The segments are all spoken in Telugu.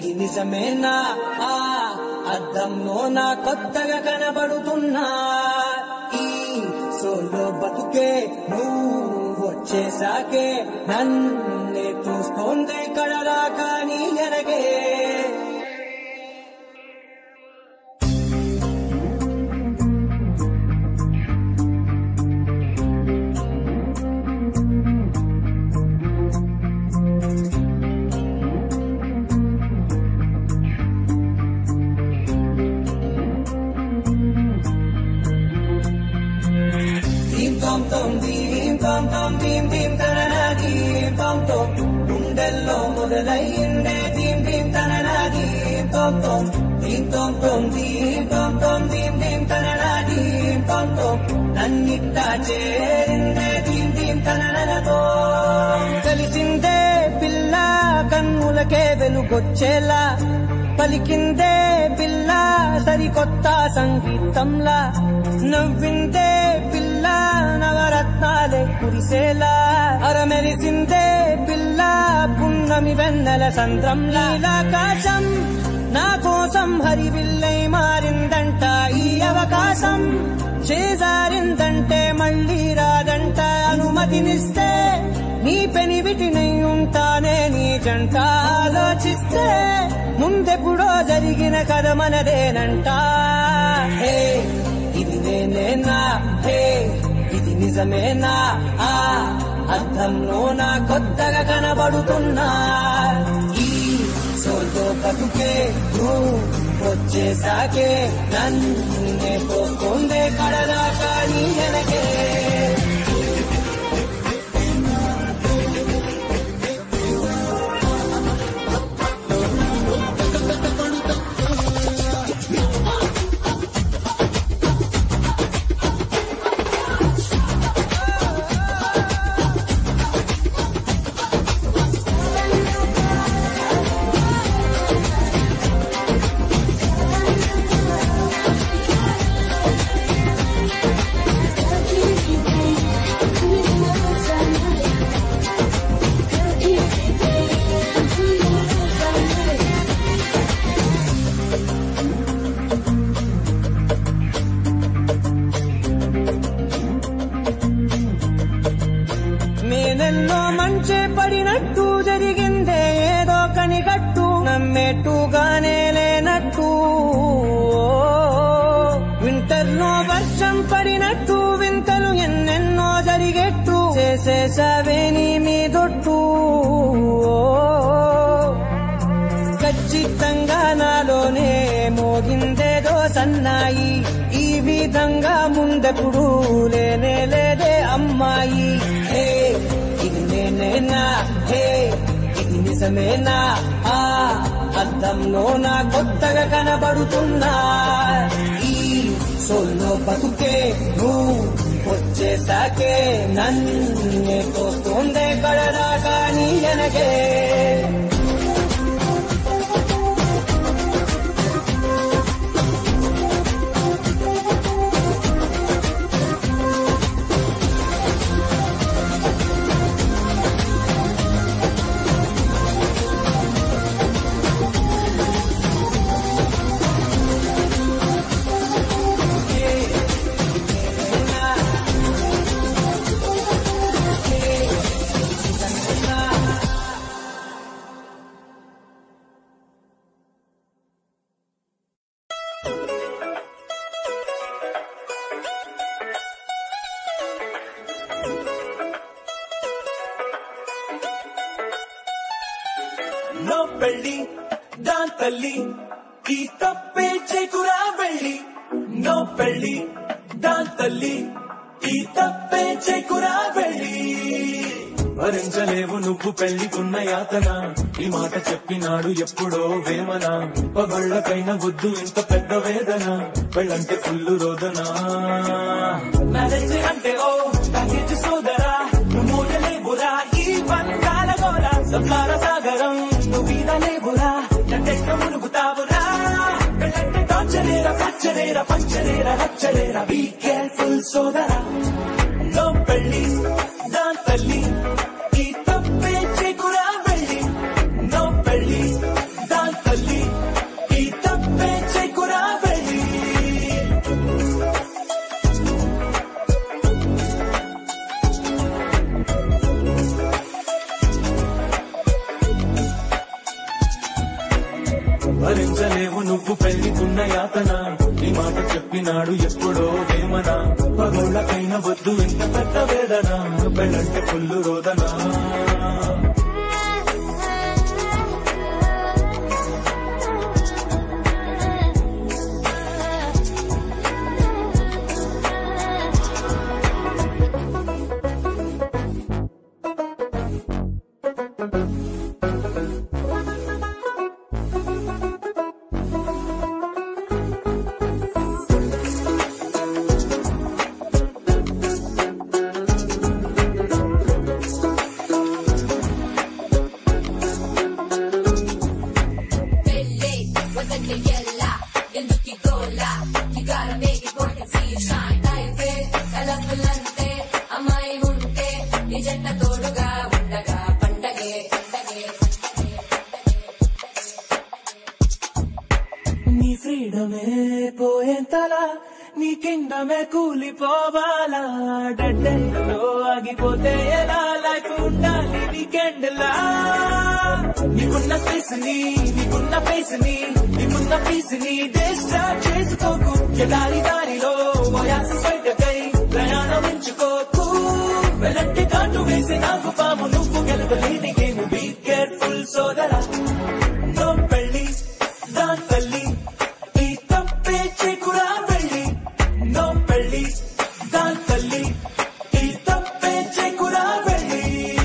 ఇది నిజమేనా ఆ అద్దంలో నా కొత్తగా కనబడుతున్నా ఈ సోలో బతుకే నువ్వు వచ్చేసాకే నన్నే చూస్తోంది కడలా కానీ ఎనగే దీం తోం తోం దీం తోం తోం దీం దీం తననా దీం తోం తోం గుండెల్లో మొదలయ్యిందే దీం దీం తననా దీం తోం తోం దీం తోం తోం దీం తోం తోం దీం దీం తననా దీం తోం తోం నన్నిట్టా చేరిందే దీం దీం తననతో కలిసిందే పిల్ల కన్నులకే వెలుగొచ్చేలా పలికిందే పిల్ల సరికొత్త సంగీతంలా నవ్విందే పిల్ల నవరత్నాలే కురిసేలా అరమెరిసిందే పిల్ల పున్నమి వెన్నెల సంద్రంలా ఆకాశం నా కోసం హరివిల్లై మారిందంట ఈ అవకాశం చేజారిందంటే మళ్ళీ రాదంట అనుమతినిస్తే నీ పెనివిటినై ఉంటానే నీ జంట ఆలోచిస్తే ముందెప్పుడో జరిగిన కథ మనదేనంట హే ఇది నేనేనా హే ఇది నిజమేనా ఆ అర్థంలో నా కొత్తగా కనబడుతున్నా ఈ సోల్తో బతుకే నువ్వు వచ్చేసాకే నన్నే పోతుందే కడలా కానీ వెనకే మేనెన్నో మంచే పడినట్టు జరిగిందే ఏదో కనిగట్టు నమ్మేట్టుగానే లేనట్టు వింటర్లో వర్షం పడినట్టు వింతలు ఎన్నెన్నో జరిగేట్టు చేసేసావే నీ మీదొట్టు ఖచ్చితంగా నాలోనే మోగిందేదో సన్నాయి ఈ విధంగా ముందెప్పుడు లేనే లేదే అమ్మాయి హే ఇది నేనేనా హే ఇది నిజమేనా ఆ అద్దంలో నా కొత్తగా కనబడుతున్నా ఈ సోల్లో బతుకే నువ్వు వచ్చేసాకే నన్నే తోస్తుందే కడరా కానీ ఎనగే నో పెళ్ళి దాన్ తల్లి ఈ తప్పే చేకురా వెళ్ళి నో పెళ్ళి దాన్ తల్లి ఈ తప్పే చేకురా వెళ్ళి భరించలేవు నువ్వు పెళ్లికున్న యాతన ఈ మాట చెప్పినాడు ఎప్పుడో వేమన పగళ్ళకైన వద్దు ఇంత పెద్ద వేదన పెళ్ళంటే ఫుల్లు రోదన మ్యారేజ్ అంటే ఓ ప్యాకేజ్ సోదరా నువ్వు మూడలేవురా ఈ బంధాల గోర సంసార సాగరం నువ్వు ఈదలేవురా నట్టెక్క మునుగుతావురా పెళ్ళంటే టార్చరేరా పచ్చరేరా పంచరేరా రచ్చరేరా బీ కేర్ఫుల్ సోదరా నో పెళ్ళి దాన్ తల్లి ఈ తప్పే చేకురా వెళ్ళి నో పెళ్ళి దాన్ తల్లి నువ్వు పెళ్లికున్న యాతన నీ మాట చెప్పినాడు ఎప్పుడో వేమన పగోళ్ళకైనా వద్దు ఇంత పెద్ద వేదన పెళ్ళంటే ఫుల్లు రోదన Billy, వదల్ని ఎల్లా, ఎందుకీ గోలా? You gotta make it work and see you shine. Life A colourful అంతే, అమ్మాయి ఉంటే, నీ జంట తోడుగా ఉండగా పండగే, పండగే, పండగే, నీ ఫ్రీడమే పోయేంతలా నీ కిండమే కూలిపోవాలా డెడ్డెండ్లో ఆగిపోతే ఎలా లైఫ్ ఉండాలి వీకెండ్ లా నీకున్న స్పేస్ ని నీకున్న పేస్ ని నీకున్న పీస్ ని డిస్ట్రాక్ట్ చేసుకోకు ఎదారి దారిలో వయాస బయటకై ప్రయాణం ఎంచుకోకు వెనక్కి కాటు వేసి నాకు పాము నువ్వు గెలవలేని గేమ్ బీ కేర్ఫుల్ సోదరా నో పెళ్ళి దాని తల్లి ఈ తప్పే చెకురా వెళ్ళి నో పెళ్ళి దాని తల్లి ఈ తప్పే చెకురా వెళ్ళి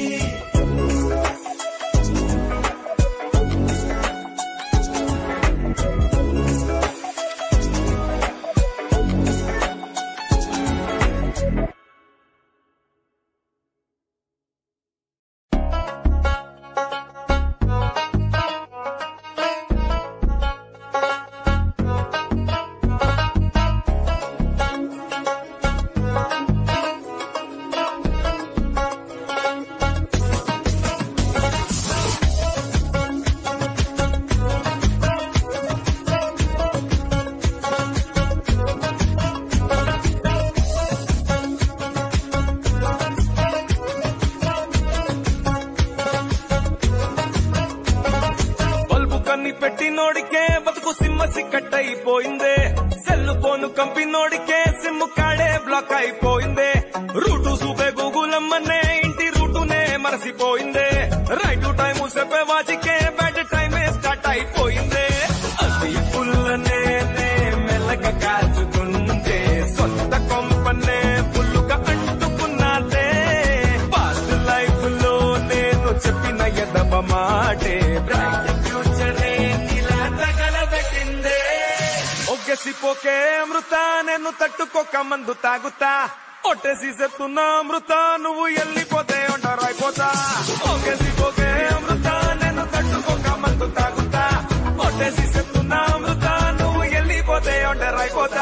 బల్బు కన్ని పెట్టినోడికే బతుకు సిమ్మ సిక్కట్ అయిపోయిందే సెల్ ఫోన్ కంపినోడికే సిమ్ కాడే బ్లాక్ అయిపోయిందే రూటు చూపే గూగుల్ అమ్మనే ఇంటి రూటునే మరసిపోయిందే రైట్ టైం చెప్పే వాచికే బ్యాడ్ టైమే స్టార్ట్ అయిపోయిందే అది పుల్లనే మెల్లగా కాల్చుకుంటే సొంత కొంపనే పుల్లుగా అంటుకున్నాదే పాస్ట్ లైఫ్ లో నేను చెప్పిన ఎదవ మాటే బ్రైట్ ఫ్యూచరే ఇలా తగలబెట్టిందే ఒగ్గెసిపోకే అమృత నేను తట్టుకోక మందు తాగుతా ఒట్టేసి చెప్తున్నా అమృత నువ్వు వెళ్ళిపోతే ఒంటరైపోతా ఒగ్గెసిపోకే అమృత నేను తట్టుకోక మందు తాగుతా ఒట్టేసి చెప్తున్నా అమృత నువ్వు వెళ్ళిపోతే ఒంటరైపోతా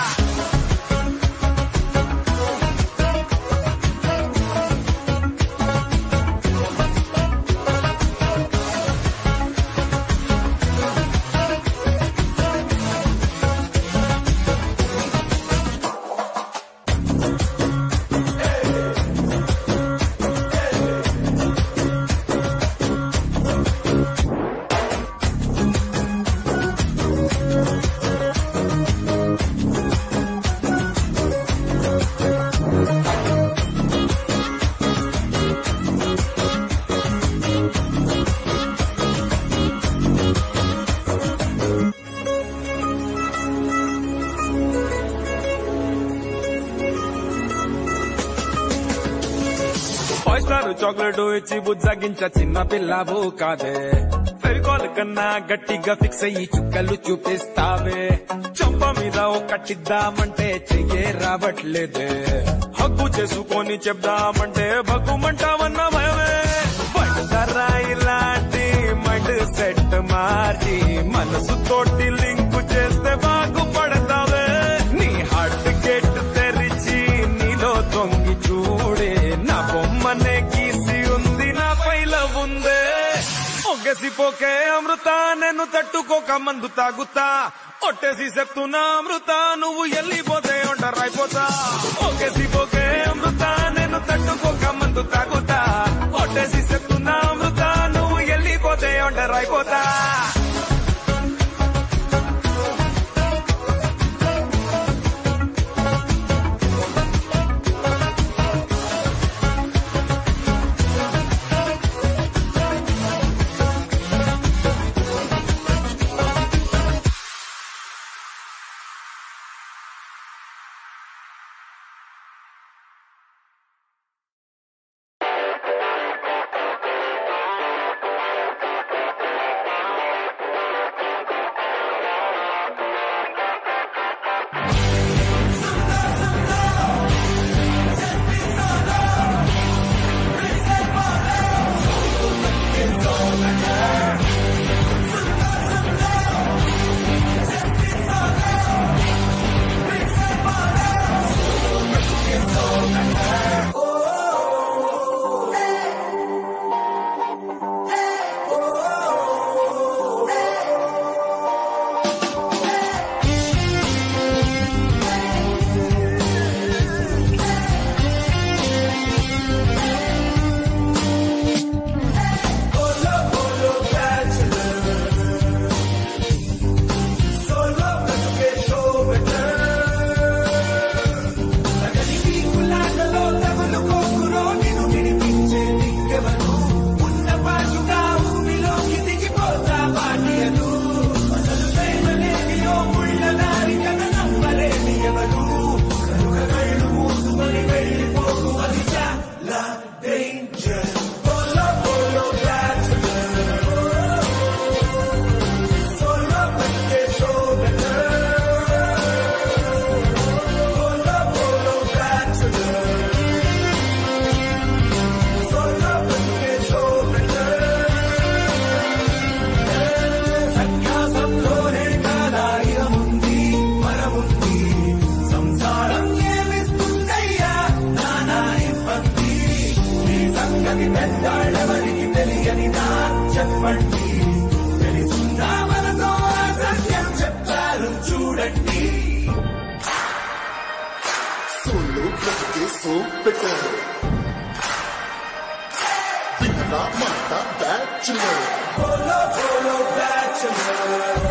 ఫైవ్ స్టార్ చాక్లెట్ ఇచ్చి బుజ్జగించ చిన్న పిల్లవు కాదే ఫెవికాల్ కన్నా గట్టిగా ఫిక్స్ అయ్యి చుక్కలు చూపిస్తావే చంప మీద ఒకటిద్దామంటే చెయ్యే రావట్లేదే హక్కు చేసుకొని చెప్దామంటే భగ్గుమంటావన్న భయమే బండరా ఇలాంటి మైండ్ సెట్ మార్చి మనసు తోటి లింకు చేస్తే బాగుపడతావే నీ హార్ట్ గేట్ తెరిచి నీలో తొంగి చూడే నా బొమ్మనే గీసి ఉంది నా పైల ఉందే ఒగ్గసిపోకే అమృత నేను తట్టుకోక మందు తాగుతా ఒట్టేసి చెప్తున్నా అమృత నువ్వు వెళ్ళిపోతే ఒంటరైపోతా ఒగ్గసిపోకే అమృత నేను తట్టుకోక మందు తాగుతా ఒట్టేసి చెప్తున్నా అమృత నువ్వు వెళ్ళిపోతే ఒంటరైపోతా చూడండి సోలో బ్రతికే సో పెట్టారు విన్నా మాట బ్యాచులర్ Follow, follow, bachelor.